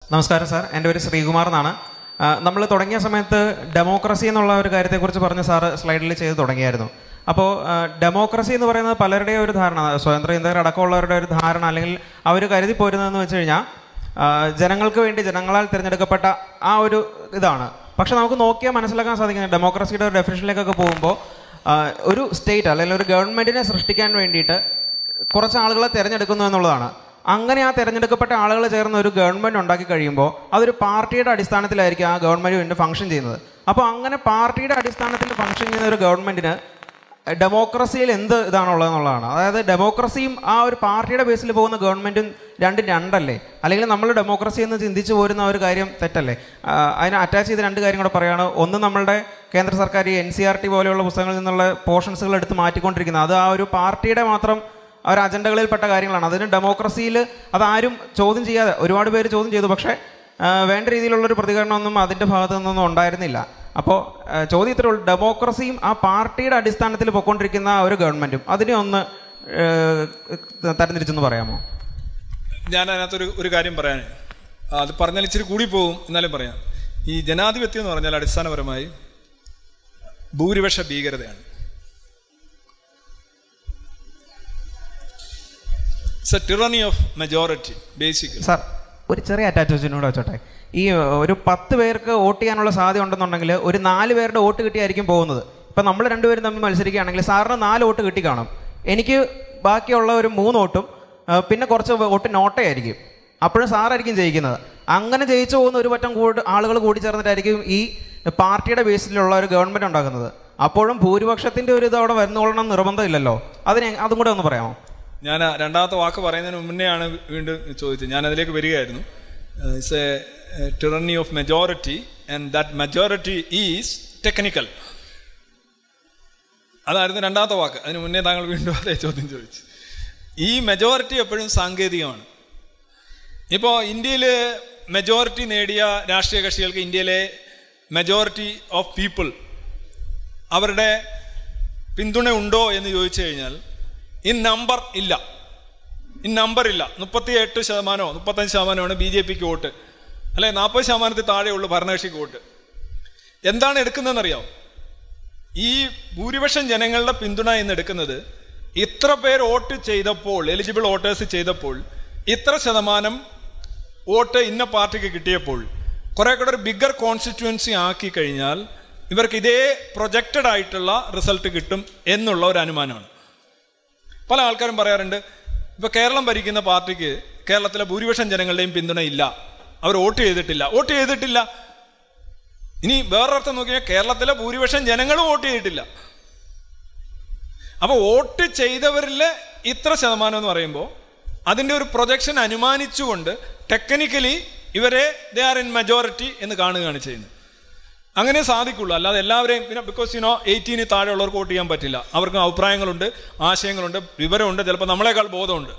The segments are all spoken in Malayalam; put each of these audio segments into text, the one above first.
നമസ്കാരം സാർ എൻ്റെ പേര് ശ്രീകുമാർ എന്നാണ് നമ്മൾ തുടങ്ങിയ സമയത്ത് ഡെമോക്രസി എന്നുള്ള ഒരു കാര്യത്തെക്കുറിച്ച് പറഞ്ഞ് സാറ് സ്ലൈഡിൽ ചെയ്ത് തുടങ്ങിയായിരുന്നു അപ്പോൾ ഡെമോക്രസി എന്ന് പറയുന്നത് പലരുടെയും ഒരു ധാരണ സ്വതന്ത്ര ചിന്തകർ അടക്കമുള്ളവരുടെ ഒരു ധാരണ അല്ലെങ്കിൽ അവർ കരുതി പോരുന്നതെന്ന് വെച്ച് കഴിഞ്ഞാൽ ആ, ജനങ്ങൾക്ക് വേണ്ടി ജനങ്ങളാൽ തിരഞ്ഞെടുക്കപ്പെട്ട ആ ഒരു ഇതാണ് പക്ഷെ നമുക്ക് നോക്കിയാൽ മനസ്സിലാക്കാൻ സാധിക്കുന്നത് ഡെമോക്രസിയുടെ ഒരു ഡെഫിനേഷനിലേക്കൊക്കെ പോകുമ്പോൾ ആ, ഒരു സ്റ്റേറ്റ് അല്ലെങ്കിൽ ഒരു ഗവൺമെൻറ്റിനെ സൃഷ്ടിക്കാൻ വേണ്ടിയിട്ട് കുറച്ച് ആളുകളെ തിരഞ്ഞെടുക്കുന്നു എന്നുള്ളതാണ് അങ്ങനെ ആ തിരഞ്ഞെടുക്കപ്പെട്ട ആളുകൾ ചേർന്ന് ഒരു ഗവൺമെൻറ് ഉണ്ടാക്കി കഴിയുമ്പോൾ അതൊരു പാർട്ടിയുടെ അടിസ്ഥാനത്തിലായിരിക്കും ആ ഗവൺമെൻറ് പിന്നെ ഫംഗ്ഷൻ ചെയ്യുന്നത് അപ്പോൾ അങ്ങനെ പാർട്ടിയുടെ അടിസ്ഥാനത്തിൽ ഫംഗ്ഷൻ ചെയ്യുന്ന ഒരു ഗവൺമെൻറ്റിന് ഡെമോക്രസിയിൽ എന്ത് ഇതാണുള്ളതെന്നുള്ളതാണ് അതായത് ഡെമോക്രസിയും ആ ഒരു പാർട്ടിയുടെ ബേസിൽ പോകുന്ന ഗവൺമെൻറ്റും രണ്ടും രണ്ടല്ലേ അല്ലെങ്കിൽ നമ്മൾ ഡെമോക്രസി എന്ന് ചിന്തിച്ചു പോരുന്ന ഒരു കാര്യം തെറ്റല്ലേ ആ, അതിന് അറ്റാച്ച് ചെയ്ത് രണ്ട് കാര്യം കൂടെ പറയുകയാണ് ഒന്ന് നമ്മളുടെ കേന്ദ്ര സർക്കാർ ഈ എൻ സി ആർ ടി പോലെയുള്ള പുസ്തകങ്ങളിൽ നിന്നുള്ള പോർഷൻസുകൾ എടുത്ത് മാറ്റിക്കൊണ്ടിരിക്കുന്നത് അത് ആ ഒരു പാർട്ടിയുടെ മാത്രം ആ ഒരു അജണ്ടകളിൽപ്പെട്ട കാര്യങ്ങളാണ് അതിന് ഡെമോക്രസിയിൽ അതാരും ചോദ്യം ചെയ്യാതെ ഒരുപാട് പേര് ചോദ്യം ചെയ്തു പക്ഷേ ആ, വേണ്ട രീതിയിലുള്ളൊരു പ്രതികരണമൊന്നും അതിൻ്റെ ഭാഗത്തു നിന്നൊന്നും ഉണ്ടായിരുന്നില്ല അപ്പോൾ ചോദ്യം ഇത്രേ ഉള്ളൂ ഡെമോക്രസിയും ആ പാർട്ടിയുടെ അടിസ്ഥാനത്തിൽ പൊയ്ക്കൊണ്ടിരിക്കുന്ന ആ ഒരു ഗവൺമെൻറ്റും അതിനെ ഒന്ന് ഏഹ്, തരംതിരിച്ചൊന്ന് പറയാമോ ഞാൻ അതിനകത്തൊരു ഒരു കാര്യം പറയാൻ അത് പറഞ്ഞാൽ ഇച്ചിരി കൂടി പോകും എന്നാലും പറയാം ഈ ജനാധിപത്യം എന്ന് പറഞ്ഞാൽ അടിസ്ഥാനപരമായി ഭൂരിപക്ഷ ഭീകരതയാണ് it's a tyranny of majority basically sir ഒരു ചെറിയ അറ്റാച്ച്മെൻറ്റും കൂടെ വെച്ചോട്ടെ ഈ ഒരു പത്ത് പേർക്ക് വോട്ട് ചെയ്യാനുള്ള സാധ്യത ഉണ്ടെന്നുണ്ടെങ്കിൽ ഒരു നാല് പേരുടെ വോട്ട് കിട്ടിയായിരിക്കും പോകുന്നത് ഇപ്പം നമ്മൾ രണ്ടുപേരും തമ്മിൽ മത്സരിക്കുകയാണെങ്കിൽ സാറിന് നാല് വോട്ട് കിട്ടി കാണും എനിക്ക് ബാക്കിയുള്ള ഒരു മൂന്ന് വോട്ടും ആ, പിന്നെ കുറച്ച് വോട്ട് നോട്ടയായിരിക്കും അപ്പോഴും സാറായിരിക്കും ജയിക്കുന്നത് അങ്ങനെ ജയിച്ചു പോകുന്ന ഒരു പറ്റം കൂടി ആളുകൾ കൂടി ചേർന്നിട്ടായിരിക്കും ഈ പാർട്ടിയുടെ ബേസിലുള്ള ഒരു ഗവൺമെൻറ് ഉണ്ടാക്കുന്നത് അപ്പോഴും ഭൂരിപക്ഷത്തിൻ്റെ ഒരു ഇത് അവിടെ വരുന്നോളണം നിർബന്ധമില്ലല്ലോ അതിനെ അതും കൂടെ ഒന്ന് പറയാമോ ഞാൻ ആ രണ്ടാമത്തെ വാക്ക് പറയുന്നതിന് മുന്നെയാണ് വീണ്ടും ചോദിച്ചത് ഞാൻ അതിലേക്ക് വരികയായിരുന്നു it's a tyranny of majority and that majority is technical അതായിരുന്നു രണ്ടാമത്തെ വാക്ക് അതിന് മുന്നേ താങ്കൾ വീണ്ടും അതേ ചോദ്യം ചോദിച്ചു ഈ മെജോറിറ്റി എപ്പോഴും സാങ്കേതികമാണ് ഇപ്പോൾ ഇന്ത്യയിൽ മെജോറിറ്റി നേടിയ രാഷ്ട്രീയ കക്ഷികൾക്ക് ഇന്ത്യയിലെ മെജോറിറ്റി ഓഫ് പീപ്പിൾ അവരുടെ പിന്തുണ ഉണ്ടോ എന്ന് ചോദിച്ചു കഴിഞ്ഞാൽ ഇൻ നമ്പർ ഇല്ല ഇൻ നമ്പർ ഇല്ല മുപ്പത്തി എട്ട് ശതമാനമോ മുപ്പത്തഞ്ച് ശതമാനമാണ് ബി ജെ പിക്ക് വോട്ട് അല്ലെ നാൽപ്പത് ശതമാനത്തിൽ താഴെയുള്ളൂ ഭരണകക്ഷിക്ക് വോട്ട് എന്താണ് എടുക്കുന്നതെന്നറിയാമോ ഈ ഭൂരിപക്ഷം ജനങ്ങളുടെ പിന്തുണ എന്ന് എടുക്കുന്നത് ഇത്ര പേർ വോട്ട് ചെയ്തപ്പോൾ എലിജിബിൾ വോട്ടേഴ്സ് ചെയ്തപ്പോൾ ഇത്ര ശതമാനം വോട്ട് ഇന്ന പാർട്ടിക്ക് കിട്ടിയപ്പോൾ കുറെ കൂടെ ഒരു ബിഗർ കോൺസ്റ്റിറ്റ്യുവൻസി ആക്കി കഴിഞ്ഞാൽ ഇവർക്ക് ഇതേ പ്രൊജക്റ്റഡ് ആയിട്ടുള്ള റിസൾട്ട് കിട്ടും എന്നുള്ള ഒരു അനുമാനമാണ് പല ആൾക്കാരും പറയാറുണ്ട് ഇപ്പൊ കേരളം ഭരിക്കുന്ന പാർട്ടിക്ക് കേരളത്തിലെ ഭൂരിപക്ഷം ജനങ്ങളുടെയും പിന്തുണ ഇല്ല അവർ വോട്ട് ചെയ്തിട്ടില്ല വോട്ട് ചെയ്തിട്ടില്ല ഇനി വേറൊരർത്ഥം നോക്കിയാൽ കേരളത്തിലെ ഭൂരിപക്ഷം ജനങ്ങളും വോട്ട് ചെയ്തിട്ടില്ല അപ്പൊ വോട്ട് ചെയ്തവരിൽ ഇത്ര ശതമാനം എന്ന് പറയുമ്പോൾ അതിന്റെ ഒരു പ്രൊജക്ഷൻ അനുമാനിച്ചുകൊണ്ട് ടെക്നിക്കലി ഇവരെ ദേ ആർ ഇൻ മെജോറിറ്റി എന്ന് കാണുകയാണ് ചെയ്യുന്നത് അങ്ങനെ സാധിക്കുള്ളൂ അല്ലാതെ എല്ലാവരെയും പിന്നെ ബിക്കോസ് യുനോ എയ്റ്റീന് താഴെയുള്ളവർക്ക് വോട്ട് ചെയ്യാൻ പറ്റില്ല അവർക്ക് അഭിപ്രായങ്ങളുണ്ട് ആശയങ്ങളുണ്ട് വിവരമുണ്ട് ചിലപ്പോൾ നമ്മളെക്കാൾ ബോധമുണ്ട്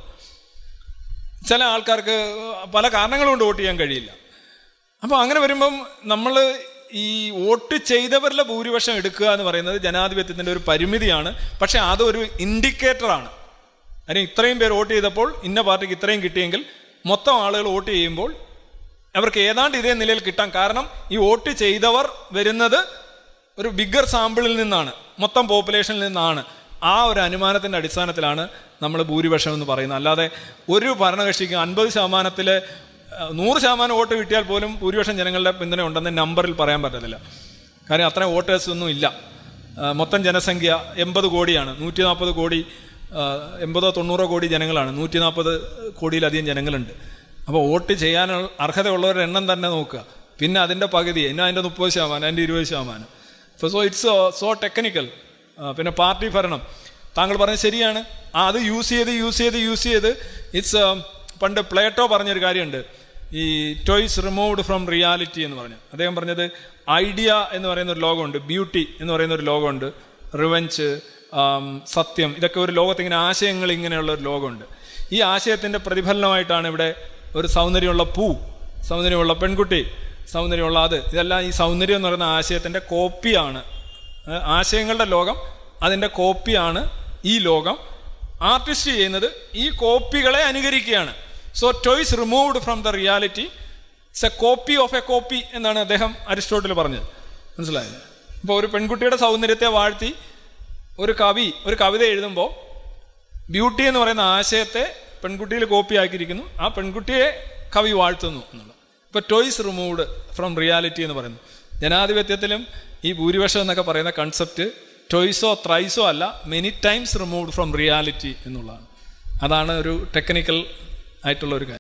ചില ആൾക്കാർക്ക് പല കാരണങ്ങൾ കൊണ്ട് വോട്ട് ചെയ്യാൻ കഴിയില്ല അപ്പോൾ അങ്ങനെ വരുമ്പം നമ്മൾ ഈ വോട്ട് ചെയ്തവരിലെ ഭൂരിപക്ഷം എടുക്കുക എന്ന് പറയുന്നത് ജനാധിപത്യത്തിൻ്റെ ഒരു പരിമിതിയാണ് പക്ഷേ അതൊരു ഇൻഡിക്കേറ്ററാണ് അതിന് ഇത്രയും പേർ വോട്ട് ചെയ്തപ്പോൾ ഇന്ന പാർട്ടിക്ക് ഇത്രയും കിട്ടിയെങ്കിൽ മൊത്തം ആളുകൾ വോട്ട് ചെയ്യുമ്പോൾ അവർക്ക് ഏതാണ്ട് ഇതേ നിലയിൽ കിട്ടാൻ കാരണം ഈ വോട്ട് ചെയ്തവർ വരുന്നത് ഒരു ബിഗ്ഗർ സാമ്പിളിൽ നിന്നാണ് മൊത്തം പോപ്പുലേഷനിൽ നിന്നാണ് ആ ഒരു അനുമാനത്തിൻ്റെ അടിസ്ഥാനത്തിലാണ് നമ്മൾ ഭൂരിപക്ഷം എന്ന് പറയുന്നത് അല്ലാതെ ഒരു ഭരണകക്ഷിക്ക് അൻപത് ശതമാനത്തിൽ നൂറ് ശതമാനം വോട്ട് കിട്ടിയാൽ പോലും ഭൂരിപക്ഷം ജനങ്ങളുടെ പിന്തുണ ഉണ്ടെന്ന് നമ്പറിൽ പറയാൻ പറ്റത്തില്ല കാര്യം അത്രയും വോട്ടേഴ്സ് ഒന്നും ഇല്ല ആ, മൊത്തം ജനസംഖ്യ എൺപത് കോടിയാണ് നൂറ്റി നാൽപ്പത് കോടി ആ, എൺപതോ തൊണ്ണൂറോ കോടി ജനങ്ങളാണ് നൂറ്റി നാൽപ്പത് കോടിയിലധികം ജനങ്ങളുണ്ട് അപ്പോൾ വോട്ട് ചെയ്യാൻ അർഹതയുള്ളവരുടെ എണ്ണം തന്നെ നോക്കുക പിന്നെ അതിൻ്റെ പകുതി ഇനി അതിൻ്റെ മുപ്പത് ശതമാനം അതിൻ്റെ ഇരുപത് ശതമാനം ഇപ്പോൾ സോ ഇറ്റ്സ് സോ ടെക്നിക്കൽ പിന്നെ പാർട്ടി ഭരണം താങ്കൾ പറഞ്ഞത് ശരിയാണ് ആ അത് യൂസ് ചെയ്ത് യൂസ് ചെയ്ത് യൂസ് ചെയ്ത് ഇറ്റ്സ് പണ്ട് പ്ലേറ്റോ പറഞ്ഞൊരു കാര്യമുണ്ട് ഈ ടോയ്സ് റിമൂവ്ഡ് ഫ്രം റിയാലിറ്റി എന്ന് പറഞ്ഞു അദ്ദേഹം പറഞ്ഞത് ഐഡിയ എന്ന് പറയുന്ന ഒരു ലോകമുണ്ട് ബ്യൂട്ടി എന്ന് പറയുന്ന ഒരു ലോകമുണ്ട് റിവഞ്ച് സത്യം ഇതൊക്കെ ഒരു ലോകത്തിങ്ങനെ ആശയങ്ങൾ ഇങ്ങനെയുള്ള ഒരു ലോകമുണ്ട് ഈ ആശയത്തിൻ്റെ പ്രതിഫലനമായിട്ടാണ് ഇവിടെ ഒരു സൗന്ദര്യമുള്ള പൂ സൗന്ദര്യമുള്ള പെൺകുട്ടി സൗന്ദര്യമുള്ള അത് ഇതെല്ലാം ഈ സൗന്ദര്യം എന്ന് പറയുന്ന ആശയത്തിൻ്റെ കോപ്പിയാണ് ഏ, ആശയങ്ങളുടെ ലോകം അതിൻ്റെ കോപ്പിയാണ് ഈ ലോകം ആർട്ടിസ്റ്റ് ചെയ്യുന്നത് ഈ കോപ്പികളെ അനുകരിക്കുകയാണ് so twice removed from the reality it's a copy of a copy എന്നാണ് അദ്ദേഹം അരിസ്റ്റോട്ടിൽ പറഞ്ഞത് മനസ്സിലായത് ഇപ്പോൾ ഒരു പെൺകുട്ടിയുടെ സൗന്ദര്യത്തെ വാഴ്ത്തി ഒരു കവി ഒരു കവിത എഴുതുമ്പോൾ ബ്യൂട്ടി എന്ന് പറയുന്ന ആശയത്തെ പെൺകുട്ടിയിൽ കോപ്പി ആക്കിയിരിക്കുന്നു ആ പെൺകുട്ടിയെ കവി വാഴ്ത്തുന്നു എന്നുള്ളത് ഇപ്പോൾ ടോയ്സ് റിമൂവ്ഡ് ഫ്രം റിയാലിറ്റി എന്ന് പറയുന്നു ജനാധിപത്യത്തിലും ഈ ഭൂരിപക്ഷം എന്നൊക്കെ പറയുന്ന കൺസെപ്റ്റ് ടോയ്സോ ത്രൈസോ അല്ല many times removed from reality എന്നുള്ളതാണ് അതാണ് ഒരു ടെക്നിക്കൽ ആയിട്ടുള്ള ഒരു കാര്യം